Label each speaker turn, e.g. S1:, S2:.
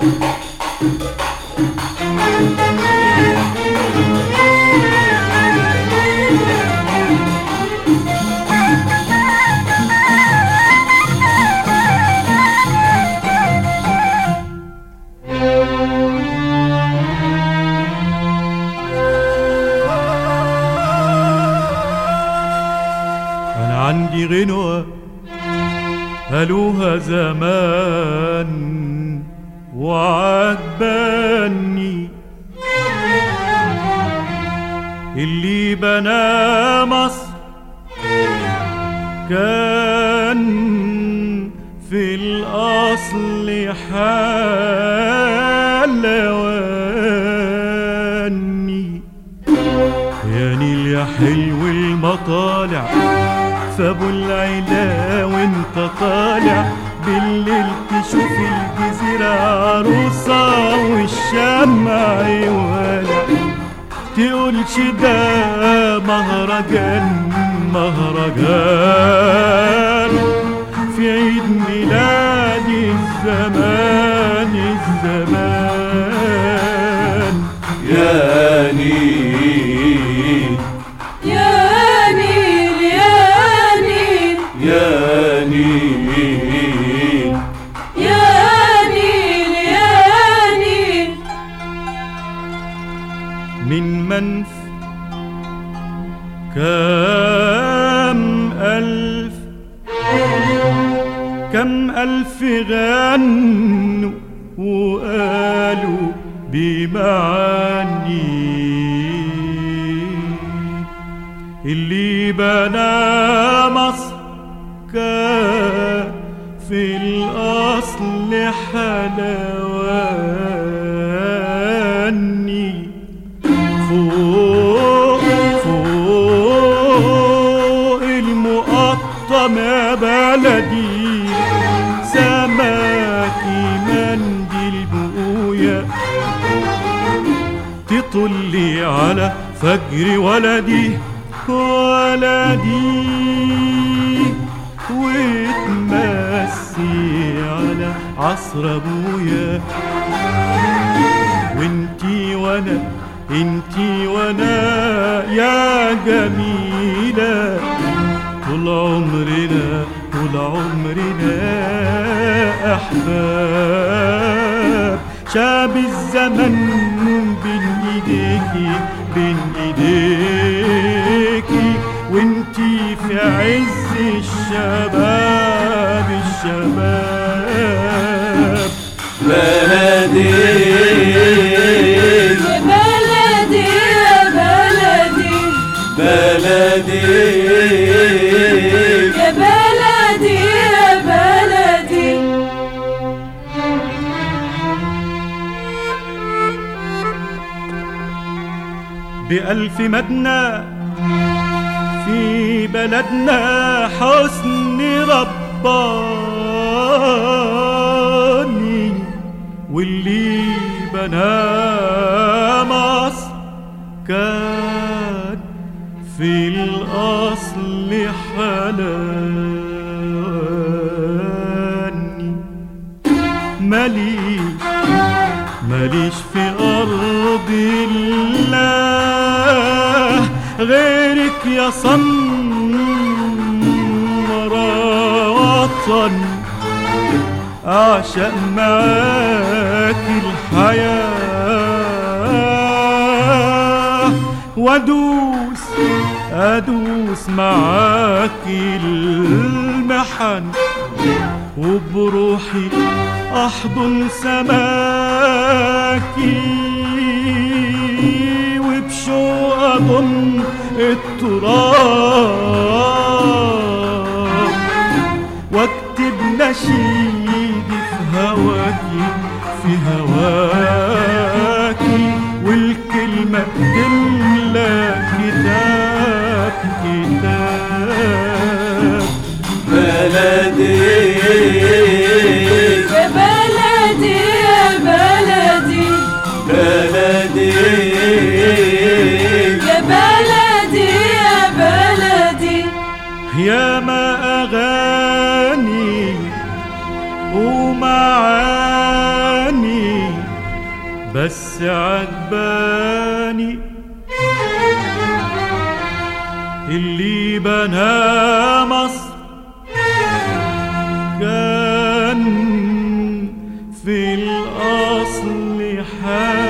S1: أنا عندي غنوة قالوها زمان وعجباني اللي بنى مصر كان في الأصل حلواني يا نيل يا حلو المطالع فابو العلا وانت طالع بالليل تشوف الجزيرة عروسة والشمع والع تقولش ده مهرجان مهرجان في عيد ميلاد الزمان الزمان
S2: يا نيل
S3: يا نيل يا نيل
S2: يا نيل
S3: يا نيل يا نيل
S1: من منف كم ألف كم ألف غنوا وقالوا بمعاني اللي بنى مصر كان في الأصل حلواني فوق فوق المقطم يا بلدي سماكي منديل بقويا تطلي على فجر ولدي ولدي وتمسي على عصر ابويا وانتي وانا انتي وانا يا جميلة طول عمرنا طول عمرنا احباب شاب الزمن بين ايديكي بين ايديكي وانتي في عز الشباب الشباب
S2: بلدي
S3: يا بلدي يا بلدي
S2: بلدي
S3: يا بلدي يا بلدي
S1: بألف مدنى في بلدنا حسن رباني واللي بنى مصر كان في الأصل حلاني ماليش ماليش في أرض الله غيرك يا سمر وطن أعشق معاك الحياة وأدوس أدوس معاك المحن وبروحي احضن سماكي وبشوق اضم التراب واكتب نشيدي في هواكي في هواكي والكلمة تملى كتاب كتاب
S2: بلدي
S3: يا بلدي يا بلدي
S2: بلدي
S3: يا بلدي يا بلدي
S1: يا ما أغاني ومعاني بس عجباني اللي بنى مصر كان في الأصل حاجة